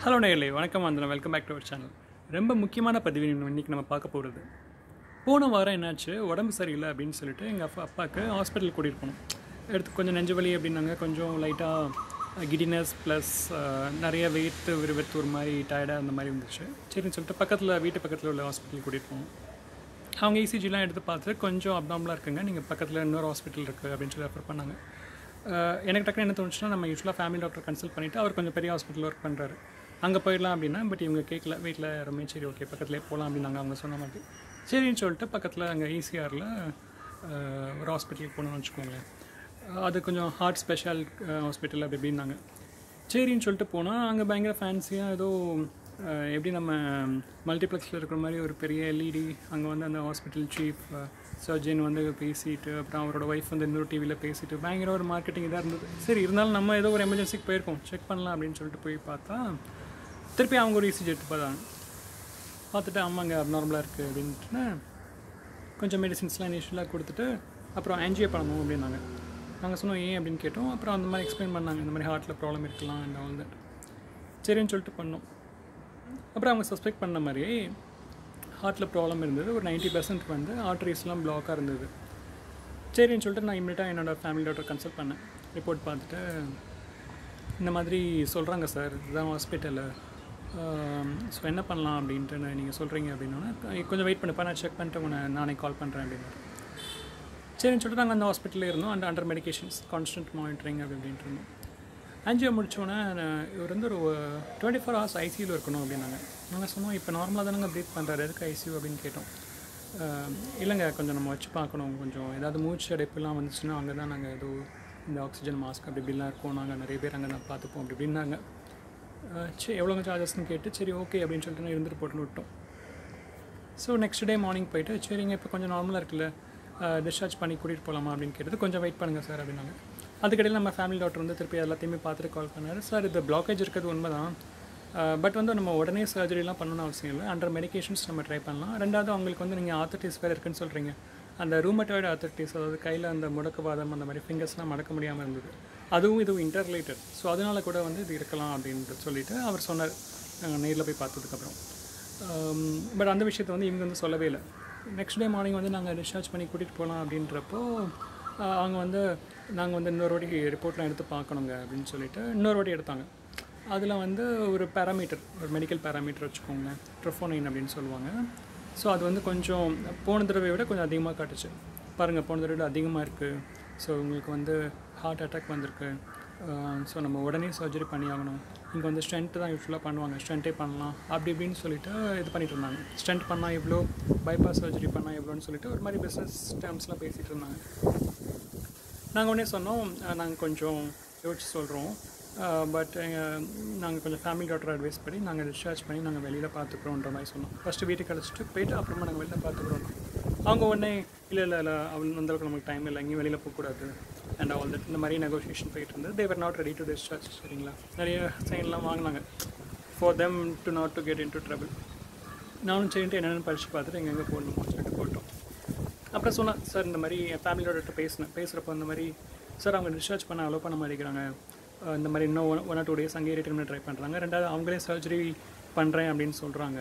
hello நேயர்களே வணக்கம் வந்தனம் welcome back to our channel ரொம்ப முக்கியமான பதிவு இன்றைக்கி நம்ம பார்க்க போகிறது போன வாரம் என்னாச்சு உடம்பு சரியில்லை அப்படின்னு சொல்லிட்டு எங்கள் அப்பா அப்பாவுக்கு ஹாஸ்பிட்டல் கூட்டிகிட்டு போனோம் எடுத்து கொஞ்சம் நெஞ்சு வலி அப்படின்னாங்க கொஞ்சம் லைட்டாக கிடினஸ் ப்ளஸ் நிறைய வெயிட் ஒரு வெத்து ஒரு மாதிரி டயர்டாக அந்த மாதிரி இருந்துச்சு சரின்னு சொல்லிட்டு பக்கத்தில் வீட்டு பக்கத்தில் உள்ள ஹாஸ்பிட்டல் கூட்டிகிட்டு போனோம் அவங்க இசிஜிலாம் எடுத்து பார்த்து கொஞ்சம் அப்னாமலாக இருக்குங்க நீங்கள் பக்கத்தில் இன்னொரு ஹாஸ்பிட்டல் இருக்குது அப்படின்னு சொல்லி ரெஃபர் பண்ணாங்க அஹ் எனக்கு டக்குனு என்ன தோணுச்சுன்னா நம்ம யூஸ்வலாக ஃபேமிலி டாக்டர் கன்சல்ட் பண்ணிவிட்டு அவர் கொஞ்சம் பெரிய ஹாஸ்பிட்டல் ஒர்க் பண்ணுறாரு அங்கே போயிடலாம் அப்படின்னா பட் இவங்க கேட்கல வீட்டில் யாருமே சரி ஓகே பக்கத்துலேயே போகலாம் அப்படின்னாங்க அவங்க சொன்ன மாதிரி சரின்னு சொல்லிட்டு பக்கத்தில் அங்கே ஈசிஆரில் ஒரு ஹாஸ்பிட்டலுக்கு போகணும்னு வச்சுக்கோங்களேன் அஹ் அது கொஞ்சம் ஹார்ட் ஸ்பெஷல் ஹாஸ்பிட்டல் அப்படி இப்படின்னாங்க சரின்னு சொல்லிட்டு போனால் அங்கே பயங்கர ஃபேன்சியாக ஏதோ அஹ், எப்படி நம்ம மல்டிப்ளெக்ஸில் இருக்கிற மாதிரி ஒரு பெரிய எல்இடி அங்கே வந்து அந்த ஹாஸ்பிட்டல் சீஃப் சர்ஜன் வந்து பேசிட்டு அப்புறம் அவரோட ஒய்ஃப் வந்து இன்னொரு டிவியில் பேசிட்டு பயங்கர ஒரு மார்க்கெட்டிங் இதாக இருந்தது சரி இருந்தாலும் நம்ம ஏதோ ஒரு எமர்ஜென்சிக்கு போயிருக்கோம் செக் பண்ணலாம் அப்படின்னு சொல்லிட்டு போய் பார்த்தா திருப்பி அவங்க ஒரு இசிஜி எடுத்து பார்த்தாங்க பார்த்துட்டு ஆமாங்க அப்நார்மலாக இருக்குது அப்படின்ட்டு கொஞ்சம் மெடிசின்ஸ்லாம் இனிஷியலாக கொடுத்துட்டு அப்புறம் ஆன்ஜியோ பண்ணணும் அப்படின்னாங்க நாங்கள் சொன்னோம் ஏன் அப்படின்னு கேட்டோம் அப்புறம் அந்த மாதிரி எக்ஸ்பிளைன் பண்ணாங்க இந்த மாதிரி ஹார்ட்டில் ப்ராப்ளம் இருக்கலாம் அண்ட் ஆல் தட் சரின்னு சொல்லிட்டு பண்ணோம் அப்புறம் அவங்க சஸ்பெக்ட் பண்ண மாதிரியே ஹார்ட்டில் ப்ராப்ளம் இருந்தது ஒரு 90% பர்சன்ட் வந்து ஆர்டரிஸ்லாம் பிளாக்காக இருந்தது சரின்னு சொல்லிட்டு நான் இம்மிடியாக என்னோடய ஃபேமிலி டாக்டர் கன்சல்ட் பண்ணேன் ரிப்போர்ட் பார்த்துட்டு இந்த மாதிரி சொல்கிறாங்க சார் இதுதான் ஹாஸ்பிட்டலு ஸோ என்ன பண்ணலாம் அப்படின்ட்டு நான் நீங்கள் சொல்கிறீங்க அப்படின்னா கொஞ்சம் வெயிட் பண்ணுப்பா நான் செக் பண்ணிட்டு உன்னை நானே கால் பண்ணுறேன் அப்படின்னு சரின்னு சொல்லிட்டு நாங்கள் அந்த ஹாஸ்பிட்டலில் இருந்தோம் and under medications constant monitoring அப்படி அப்படின்ட்டு இருந்தோம் ஆன்ஜியோ முடிச்சோன்னே நான் இவர் வந்து ஒரு டுவெண்ட்டி ஃபோர் ஹவர்ஸ் ஐசியூவில் இருக்கணும் அப்படின்னாங்க நாங்கள் சொன்னோம் இப்போ நார்மலாக தானங்க ப்ரீத் பண்ணுறாரு எதுக்கு ஐசியூ அப்படின்னு கேட்டோம் அஹ், இல்லைங்க கொஞ்சம் நம்ம வச்சு பார்க்கணும் கொஞ்சம் ஏதாவது மூச்சு அடைப்புலாம் வந்துச்சுன்னா அங்கே தான் நாங்கள் ஏதோ இந்த ஆக்சிஜன் மாஸ்க் அப்படி இப்படிலாம் இருக்கோம் நாங்கள் நிறைய பேர் அங்கே தான் பார்த்துப்போம் அப்படி இப்படின்னாங்க அஹ், சரி எவ்வளோங்க சார்ஜஸ்னு கேட்டு சரி ஓகே அப்படின்னு சொல்லிட்டு நான் இருந்துட்டு போட்டுன்னு விட்டோம் ஸோ நெக்ஸ்ட் டே மார்னிங் போயிட்டு சரிங்க இப்போ கொஞ்சம் நார்மலாக இருக்குல்ல டிஸ்சார்ஜ் பண்ணி கூட்டிகிட்டு போகலாமா அப்படின்னு கேட்டது கொஞ்சம் வெயிட் பண்ணுங்கள் சார் அப்படின்னாங்க அதுக்கடையில் நம்ம ஃபேமிலி டாக்டர் வந்து திருப்பி எல்லாத்தையுமே பார்த்துட்டு கால் பண்ணார் சார் இது பிளாக்கேஜ் இருக்கிறது உண்மை தான் பட் வந்து நம்ம உடனே சர்ஜரிலாம் பண்ணணும்னு அவசியம் இல்லை அண்டர் மெடிகேஷன்ஸ் நம்ம ட்ரை பண்ணலாம் ரெண்டாவது அவங்களுக்கு வந்து நீங்கள் ஆத்தர்டிஸ் வேறு இருக்குன்னு சொல்கிறீங்க அந்த ரூமட்டாய்டு ஆத்தர்டிஸ் அதாவது கையில் அந்த முடக்குவாதம் அந்த மாதிரி ஃபிங்கர்ஸ்லாம் மடக்க முடியாமல் இருந்தது அதுவும் இதுவும் இன்டர்ரிலேட்டட் ஸோ அதனால கூட வந்து இது இருக்கலாம் அப்படின்ட்டு சொல்லிட்டு அவர் சொன்னார் நாங்கள் நேரில் போய் பார்த்ததுக்கப்புறம் பட் அந்த விஷயத்தை வந்து இவங்க வந்து சொல்லவே இல்லை நெக்ஸ்ட் டே மார்னிங் வந்து நாங்கள் டிஸ்சார்ஜ் பண்ணி கூட்டிகிட்டு போகலாம் அப்படின்றப்போ ஆஹ் அவங்க வந்து நாங்கள் வந்து இன்னொரு வாட்டி ரிப்போர்ட்லாம் எடுத்து பார்க்கணுங்க அப்படின்னு சொல்லிட்டு இன்னொரு வாட்டி எடுத்தாங்க அதில் வந்து ஒரு பேராமீட்டர் ஒரு மெடிக்கல் பேராமீட்டர் வச்சுக்கோங்க ட்ரஃபோனைன் அப்படின்னு சொல்லுவாங்க ஸோ அது வந்து கொஞ்சம் போன தடவை விட கொஞ்சம் அதிகமாக காட்டுச்சு பாருங்கள் போன தடவை விட அதிகமாக இருக்குது ஸோ உங்களுக்கு வந்து ஹார்ட் அட்டாக் வந்திருக்கு ஸோ நம்ம உடனே சர்ஜரி பண்ணி ஆகணும் இங்கே வந்து ஸ்ட்ரென்த் தான் யூஸ்ஃபுல்லாக பண்ணுவாங்க ஸ்ட்ரென்த்தே பண்ணலாம் அப்படி இப்படின்னு சொல்லிட்டு இது பண்ணிட்டு இருந்தாங்க ஸ்ட்ரென்த் பண்ணால் இவ்வளோ பைபாஸ் சர்ஜரி பண்ணால் எவ்வளோன்னு சொல்லிட்டு ஒரு மாதிரி பிஸ்னஸ் டேர்ம்ஸ்லாம் பேசிகிட்டு இருந்தாங்க நாங்கள் உடனே சொன்னோம் நாங்கள் கொஞ்சம் யோசிச்சு சொல்கிறோம் பட் நாங்கள் கொஞ்சம் ஃபேமிலி டாக்டர் அட்வைஸ் பண்ணி நாங்கள் டிஸ்சார்ஜ் பண்ணி நாங்கள் வெளியில் பார்த்துக்குறோன்ற மாதிரி சொன்னோம் ஃபஸ்ட்டு வீட்டுக்கு அழைச்சிட்டு போயிட்டு அப்புறமா நாங்கள் வெளியில் பார்த்துக்குறோம் அவங்க உடனே இல்லை இல்லை இல்லை அவள் அந்தளவுக்கு நமக்கு டைம் இல்லை எங்கேயும் வெளியில் போகக்கூடாது அண்ட் ஆல் தட் இந்த மாதிரி நெகோஷியேஷன் போயிட்டு இருந்தது they were not ready to discharge சரிங்களா நிறைய சைன்லாம் வாங்கினாங்க for them to not to get into trouble நானும் சரின்ட்டு என்னென்னு படித்து பார்த்துட்டு எங்கெங்கே போடணுமோ சொல்லிட்டு போட்டோம் அப்புறம் சொன்னேன் சார் இந்த மாதிரி என் ஃபேமிலியோட பேசினேன் பேசுகிறப்போ இந்த மாதிரி சார் அவங்க டிஸ்சார்ஜ் பண்ண அலோவ் பண்ண மாட்டேங்கிறாங்க அஹ் இந்த மாதிரி இன்னும் one one or two days அங்கேயே ரிட்டர்ன் பண்ண ட்ரை பண்ணுறாங்க ரெண்டாவது அவங்களே சர்ஜரி பண்ணுறேன் அப்படின்னு சொல்கிறாங்க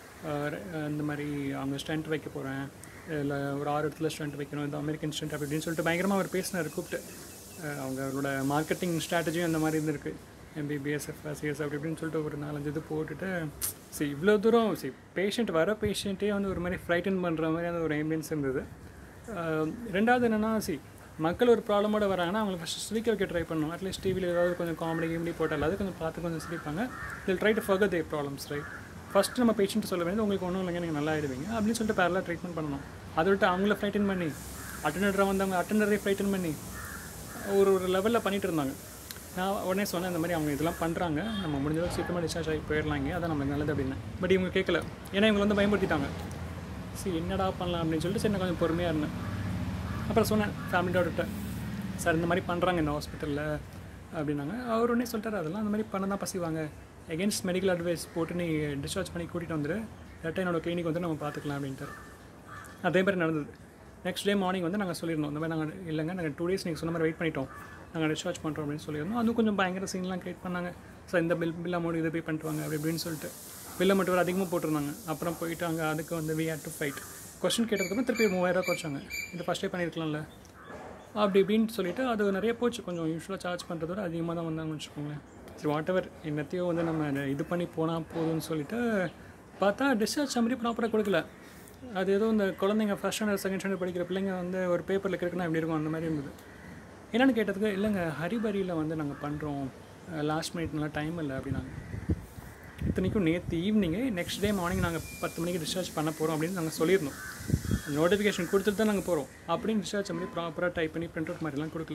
இந்த மாதிரி அவங்க ஸ்ட்ரென்த் வைக்க போகிறேன் இல்லை ஒரு ஆறு இடத்துல ஸ்ட்ரென்த் வைக்கணும் இந்த அமெரிக்கன் ஸ்ட்ரென்த் அப்படி இப்படின்னு சொல்லிட்டு பயங்கரமாக அவர் பேசினார் கூப்பிட்டு அஹ் அவங்களோட மார்க்கெட்டிங் ஸ்ட்ராட்டஜியும் அந்த மாதிரி இருந்திருக்கு எம்பிபிஎஸ்எஃப் சிஎஸ் அப்படி இப்படின்னு சொல்லிட்டு ஒரு நாலஞ்சு இது போட்டுட்டு சரி இவ்வளோ தூரம் சரி பேஷண்ட் வர பேஷண்ட்டே வந்து ஒரு மாதிரி ஃப்ரைட்டன் பண்ணுற மாதிரி அந்த ஒரு எம்பியன்ஸ் இருந்தது அஹ் ரெண்டாவது என்னென்னா சி மக்கள் ஒரு ப்ராப்ளமோட வராங்கன்னா அவங்களை ஃபஸ்ட்டு சிரிக்க வைக்க ட்ரை பண்ணணும் அட்லீஸ்ட் டிவியில் ஏதாவது கொஞ்சம் காமெடி கிமெடி போட்டால் அது கொஞ்சம் பார்த்து கொஞ்சம் சிரிப்பாங்க இதில் try to forget the problems right first நம்ம பேஷண்ட் சொல்ல வேண்டியது உங்களுக்கு ஒன்றும் இல்லைங்க நீங்கள் நல்லா ஆயிடுவீங்க அப்படின்னு சொல்லிட்டு பேரலாக ட்ரீட்மெண்ட் பண்ணணும் அதை விட்டு அவங்கள ஃப்ரைட்டன் பண்ணி அட்டண்டராக வந்தவங்க அட்டண்டரே ஃப்ரைட்டன் பண்ணி ஒரு ஒரு லெவலில் பண்ணிட்டு இருந்தாங்க நான் உடனே சொன்னேன் இந்த மாதிரி அவங்க இதெல்லாம் பண்ணுறாங்க நம்ம முடிஞ்சளவுக்கு சீக்கிரமாக டிஸ்சார்ஜ் ஆகி போயிடலாங்க அதான் நம்மளுக்கு நல்லது அப்படின்னு பட் இவங்க கேட்கல ஏன்னா இவங்க வந்து பயன்படுத்திட்டாங்க சரி என்னடா பண்ணலாம் அப்படின்னு சொல்லிட்டு சரி நான் கொஞ்சம் பொறுமையாக இருந்தேன் அப்புறம் சொன்னேன் ஃபேமிலி டாக்டர்கிட்ட சார் இந்த மாதிரி பண்ணுறாங்க இந்த ஹாஸ்பிட்டலில் அப்படின்னாங்க அவர் உடனே சொல்லிட்டாரு அதெல்லாம் அந்த மாதிரி பண்ண தான் பசிவாங்க எகென்ஸ்ட் மெடிக்கல் அட்வைஸ் போட்டு நீ டிஸ்சார்ஜ் பண்ணி கூட்டிகிட்டு வந்துடு கரெக்டாக என்னோட கிளினிக் வந்து நம்ம பார்த்துக்கலாம் அப்படின்ட்டார் அதே மாதிரி நடந்தது நெக்ஸ்ட் டே மார்னிங் வந்து நாங்கள் சொல்லியிருந்தோம் இந்த மாதிரி நாங்கள் இல்லைங்க நாங்கள் டூ டேஸ் நீங்கள் சொன்ன மாதிரி வெயிட் பண்ணிட்டோம் நாங்கள் டிஸ்சார்ஜ் பண்ணுறோம் அப்படின்னு சொல்லியிருந்தோம் அதுவும் கொஞ்சம் பயங்கர சீன்லாம் க்ரியேட் பண்ணாங்க ஸோ இந்த பில் பில் அமௌண்ட் இதை பே பண்ணிட்டு வாங்க அப்படி இப்படின்னு சொல்லிட்டு பில்லை மட்டும் ஒரு அதிகமாக போட்டிருந்தாங்க அப்புறம் போயிட்டு அங்கே அதுக்கு வந்து we had to fight question கேட்டதுக்கப்புறம் திருப்பி மூவாயிரரூவா குறைச்சாங்க இது ஃபஸ்ட்டே பண்ணியிருக்கலாம்ல அப்படி இப்படின்னு சொல்லிட்டு அது நிறைய போச்சு கொஞ்சம் யூஸ்வலாக சார்ஜ் பண்ணுறதோட அதிகமாக தான் வந்தாங்கன்னு வச்சுக்கோங்களேன் சரி வாட் எவர் என்னத்தையோ வந்து நம்ம இது பண்ணி போனால் போதும்னு சொல்லிட்டு பார்த்தா டிஸ்சார்ஜ் சம்மரி ப்ராப்பராக கொடுக்கல அது ஏதோ இந்த குழந்தைங்க ஃபஸ்ட் ஸ்டாண்டர்ட் செகண்ட் ஸ்டாண்டர்ட் படிக்கிற பிள்ளைங்க வந்து ஒரு பேப்பரில் கிடக்குன்னா எப்படி இருக்கும் அந்த மாதிரி இருந்தது என்னென்னு கேட்டதுக்கு இல்லைங்க ஹரிபரியில் வந்து நாங்கள் பண்ணுறோம் லாஸ்ட் மினிட்னால டைம் இல்லை அப்படின்னாங்க இத்தனைக்கும் நேற்று ஈவினிங்கு நெக்ஸ்ட் டே மார்னிங் நாங்கள் பத்து மணிக்கு டிஸ்சார்ஜ் பண்ண போகிறோம் அப்படின்னு நாங்கள் சொல்லியிருந்தோம் நோட்டிஃபிகேஷன் கொடுத்துட்டு தான் நாங்கள் போகிறோம் அப்படின்னு டிஸ்சார்ஜ் பண்ணி ப்ராப்பராக டைப் பண்ணி பிரிண்ட் அவுட் மாதிரிலாம் கொடுக்கல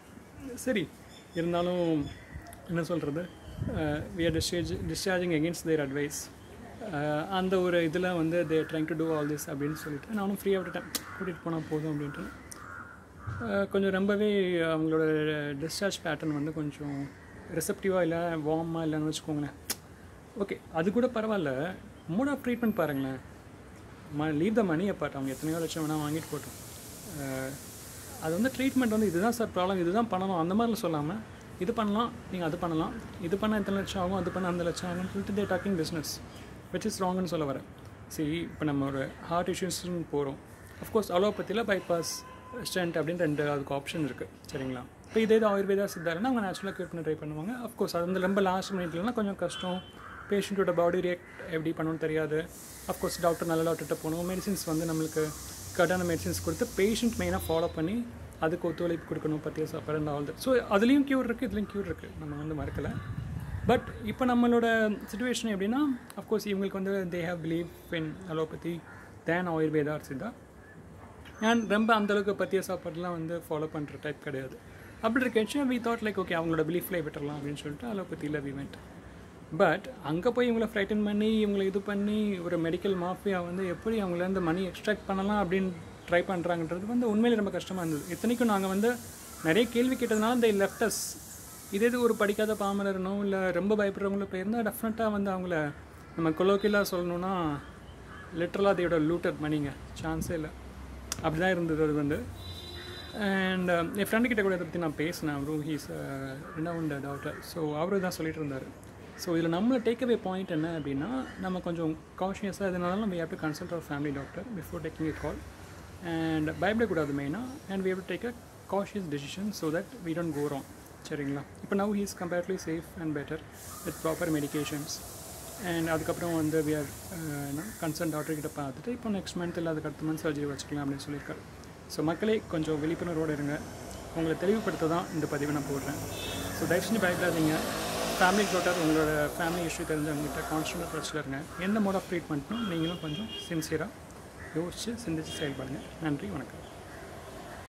சரி இருந்தாலும் என்ன சொல்கிறது we are discharge discharging against their advice அந்த ஒரு இதில் வந்து they trying to do all this அப்படின்னு சொல்லிட்டு நானும் ஃப்ரீயாக விட்டுட்டேன் கூட்டிகிட்டு போனால் போதும் அப்படின்ட்டு அஹ் கொஞ்சம் ரொம்பவே அவங்களோட டிஸ்சார்ஜ் பேட்டர்ன் வந்து கொஞ்சம் ரிசப்டிவாக இல்லை வார்மாக இல்லைன்னு வச்சுக்கோங்களேன் ஓகே அது கூட பரவாயில்ல மோட் ஆஃப் ட்ரீட்மெண்ட் பாருங்களேன் ம லீவ் த மணி அப்பார்ட் அவங்க எத்தனையோ லட்சம் வேணால் வாங்கிட்டு போட்டோம் அஹ் அது வந்து ட்ரீட்மெண்ட் வந்து இதுதான் சார் ப்ராப்ளம் இதுதான் பண்ணணும் அந்த மாதிரிலாம் சொல்லாமல் இது பண்ணலாம் நீங்கள் அது பண்ணலாம் இது பண்ணால் இத்தனை லட்சம் ஆகும் அது பண்ணால் அந்த லட்சம் ஆகும்னு சொல்லிட்டு they talking business which is ராங்னு சொல்ல வரேன் சரி இப்போ நம்ம ஒரு ஹார்ட் இஷ்யூஸ்னு போகிறோம் அஃப்கோர்ஸ் அலோபதியில் பைபாஸ் ஸ்டென்ட் அப்படின்னு ரெண்டு அதுக்கு ஆப்ஷன் இருக்குது சரிங்களா இப்போ இதே இது ஆயுர்வேதா சித்தாருன்னா அவங்க நேச்சுரலாக க்யூர் பண்ண ட்ரை பண்ணுவாங்க அஃப்கோர்ஸ் அது வந்து ரொம்ப லாஸ்ட் மினிட்லனா கொஞ்சம் கஷ்டம் பேஷண்ட்டோட பாடி ரியாக்ட் எப்படி பண்ணணும்னு தெரியாது அஃப்கோர்ஸ் டாக்டர் நல்ல டாக்டர்கிட்ட போகணும் மெடிசின்ஸ் வந்து நம்மளுக்கு கரெக்டான மெடிசின்ஸ் கொடுத்து பேஷண்ட் மெயினாக ஃபாலோ பண்ணி அதுக்கு ஒத்துழைப்பு கொடுக்கணும் பற்றிய சாப்பாடு ஆல் ஸோ அதுலேயும் க்யூர் இருக்குது இதுலேயும் க்யூர் இருக்குது நம்ம வந்து மறக்கலை பட் இப்போ நம்மளோட சுச்சுவேஷன் எப்படின்னா அஃப்கோர்ஸ் இவங்களுக்கு வந்து they have believe in allopathy than Ayurveda Siddha and ரொம்ப அந்தளவுக்கு பற்றிய சாப்பாடுலாம் வந்து ஃபாலோ பண்ணுற டைப் கிடையாது அப்படி இருக்கச்சு வி தாட் லைக் ஓகே அவங்களோட பிலீஃப்லேயே விட்டுறலாம் அப்படின்னு சொல்லிட்டு அலோபதியில் வி வெண்ட் பட் அங்கே போய் இவங்களை ஃப்ரைட்டன் பண்ணி இவங்களை இது பண்ணி ஒரு மெடிக்கல் மாஃபியா வந்து எப்படி அவங்களேருந்து மணி எக்ஸ்ட்ராக்ட் பண்ணலாம் அப்படின்னு ட்ரை பண்ணுறாங்கன்றது வந்து உண்மையிலே ரொம்ப கஷ்டமாக இருந்தது இத்தனைக்கும் நாங்கள் வந்து நிறைய கேள்வி கேட்டதுனால இந்த லெஃப்டஸ் இதே இது ஒரு படிக்காத பாமரனோ இல்லை ரொம்ப பயப்படுறவங்களோ போயிருந்தால் டெஃபினட்டாக வந்து அவங்கள நம்ம கொலோக்கியலாக சொல்லணுன்னா லிட்ரலாக அதோட லூட்டட் மணிங்க சான்ஸே இல்லை அப்படி தான் இருந்தது அது வந்து அண்ட் என் ஃப்ரெண்டு கிட்ட கூட இதை பற்றி நான் பேசினேன் அவரும் ஹீஸ் ரெண்டாவுண்ட் டாக்டர் ஸோ அவரு தான் சொல்லிட்டு இருந்தார் ஸோ இதில் நம்மள டேக் அவே பாயிண்ட் என்ன அப்படின்னா நம்ம கொஞ்சம் காஷியஸாக இதனால நம்ம have to consult our family doctor before taking a call and பயப்படக்கூடாது மெயினாக and we have to take a cautious decision so that we don't go wrong சரிங்களா இப்போ now he's comparatively safe and better with proper medications and அதுக்கப்புறம் வந்து we are concern doctor கிட்ட பார்த்துட்டு இப்போ next month இல்லை அதுக்கு அடுத்த மந்த் சர்ஜரி வச்சுக்கலாம் அப்படின்னு சொல்லியிருக்காரு ஸோ மக்களே கொஞ்சம் விழிப்புணர்வோடு இருங்க உங்களை தெளிவுபடுத்த தான் இந்த பதிவை நான் போடுறேன் ஸோ தயவு செஞ்சு பயப்படாதீங்க ஃபேமிலி டாக்டர் உங்களோட ஃபேமிலி இஷ்யூ தெரிஞ்சவங்ககிட்ட கான்ஸ்டன்ட் பிரச்சனை இருங்க எந்த மோட் ஆஃப் ட்ரீட்மெண்ட்னும் நீங்களும் கொஞ்சம் சின்சியராக யோசித்து சிந்தித்து செயல்படுங்க நன்றி வணக்கம்